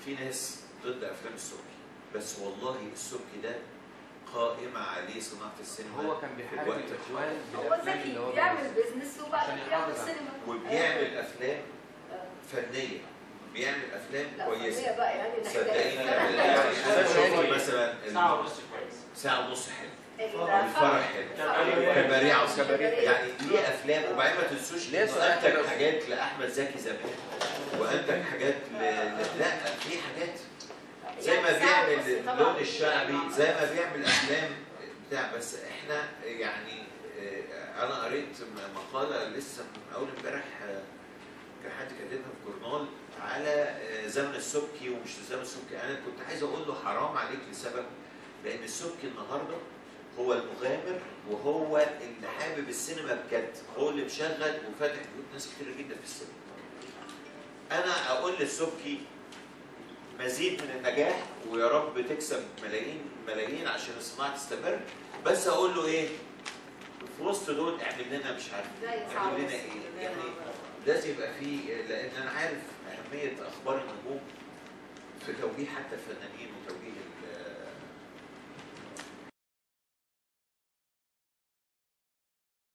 في ناس ضد افلام السبكي بس والله السبكي ده قائمه عليه صناعه السينما هو كان بيحارب الوقت الاخوان هو بالافلام ذكي اللي هو بيعمل بيزنس وبعد عشان كده يحافظ يعمل على- سينما وبيعمل افلام آه. فنيه بيعمل افلام لا كويسه فنية بقى يعني إن إحنا- صدقيني أنا- يعني انا شفت مثلا ساعة ونص كويس ساعه ونص حلو ال- الفرح حلو كباريه. كباريه عظيم كباريه. يعني ليه افلام وبعدين ما تنسوش ليه انه سؤال انتج حلو. حاجات لاحمد زكي زمان وانتج حاجات ل... ل- لا في حاجات زي ما يعني ساعة ونص بيعمل طبعاً اللون الشعبي زي ما بيعمل افلام بتاع بس احنا يعني آه، انا قريت م- مقاله لسه من اول امبارح آه، كان حد كاتبها في جورنال على آه، زمن السبكي ومش زمن السبكي انا كنت عايز اقول له حرام عليك لسبب لان السبكي النهارده هو المغامر وهو اللي حابب السينما بجد هو اللي مشغل وفاتح بيوت ناس كتير جدا في السينما انا اقول للسبكي مزيد من النجاح ويا رب تكسب ملايين ملايين عشان الصناعه تستمر بس اقول له ايه في وسط دول اعمل لنا مش عارف زي اعمل لنا ساعة ايه ونص. يعني لازم يبقى فيه لان انا عارف اهميه اخبار النجوم في توجيه حتى الفنانين وتوجيه ال-